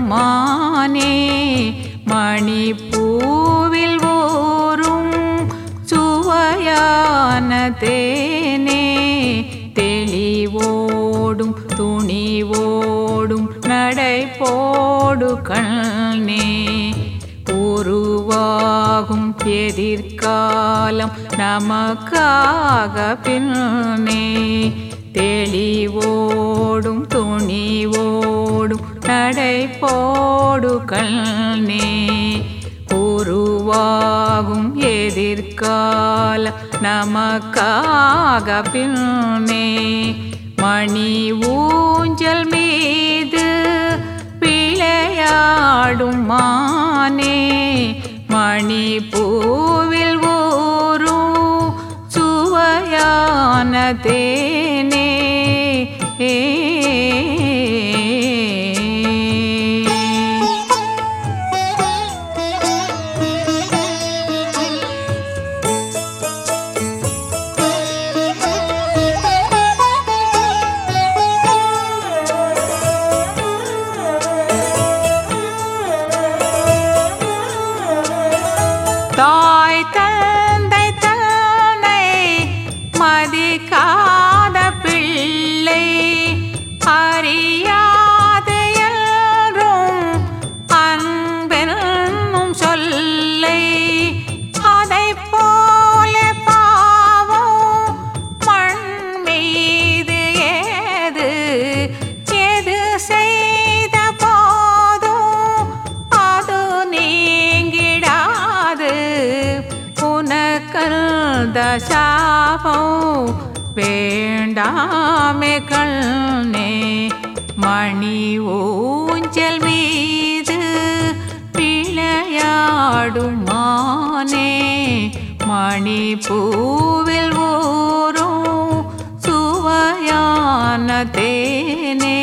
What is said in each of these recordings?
மானே மணிப்பூவில் ஊரும் சுவையான தேனே தெளிவோடும் துணிவோடும் நடை போடு கண்ணே உருவாகும் எதிர்காலம் நமக்காக பின்னே தெளிவோடும் துணிவோடும் நடை போடு கண்ணே உருவாகும் எதிர்காலம் நமக்காக பின்னே மணி ஊஞ்சல் மீது விளையாடும் மானே மணி பூவில் ஊரும் சுவையான தேனே தாய் தந்தை தன்னை மதிக்காத பிள்ளை அறியாது என்றும் அன்பென்னும் சொல்லை அதைப் போல பாவம் மண் மீது ஏது எது செய்த போதும் அது நீங்கிடாது உனக்கந்த சாபம் வேண்டாமே கண்ணே மணி ஊஞ்சல் மீது விளையாடும் மானே மணி பூவில் ஊரும் சுவையான தேனே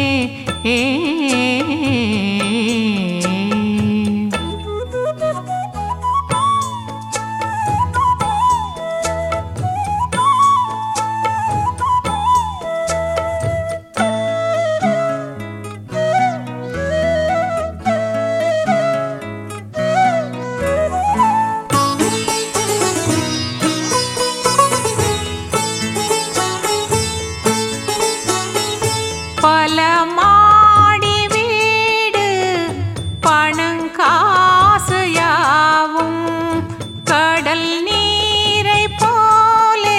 பல மாடி வீடு பணங்காசு யாவும் கடல் நீரை போலே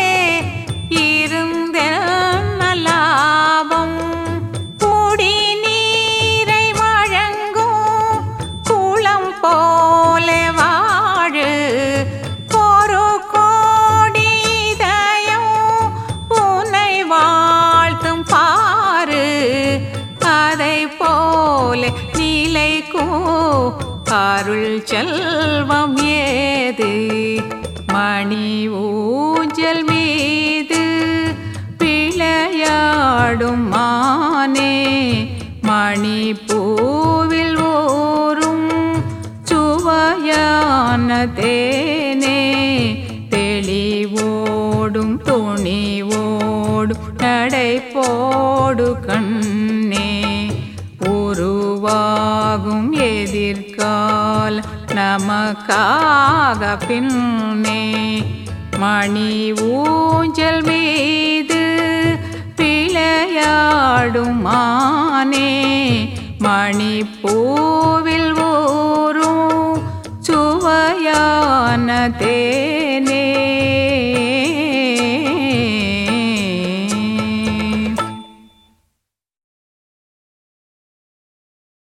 இருந்தென்ன லாபம் குடி நீரை வழங்கும் குளம் போலே வாழு ஒரு கோடி இதயம் உன்னை வாழ்த்தும் பாரு அதை போல நிலைக்கும் அருள் செல்வம் ஏது மணி ஊஞ்சல் மீது விளையாடும் மானே மணி பூவில் ஊரும் சுவையான தேனே தெளிவோடும் துணிவோடும் நடை போடு கண்ணே உருவாகும் எதிர்கால் நமக்காக பின்னே மணி ஊஞ்சல் மீது விளையாடும் மானே மணி பூவில் ஊரும் சுவையான தேனே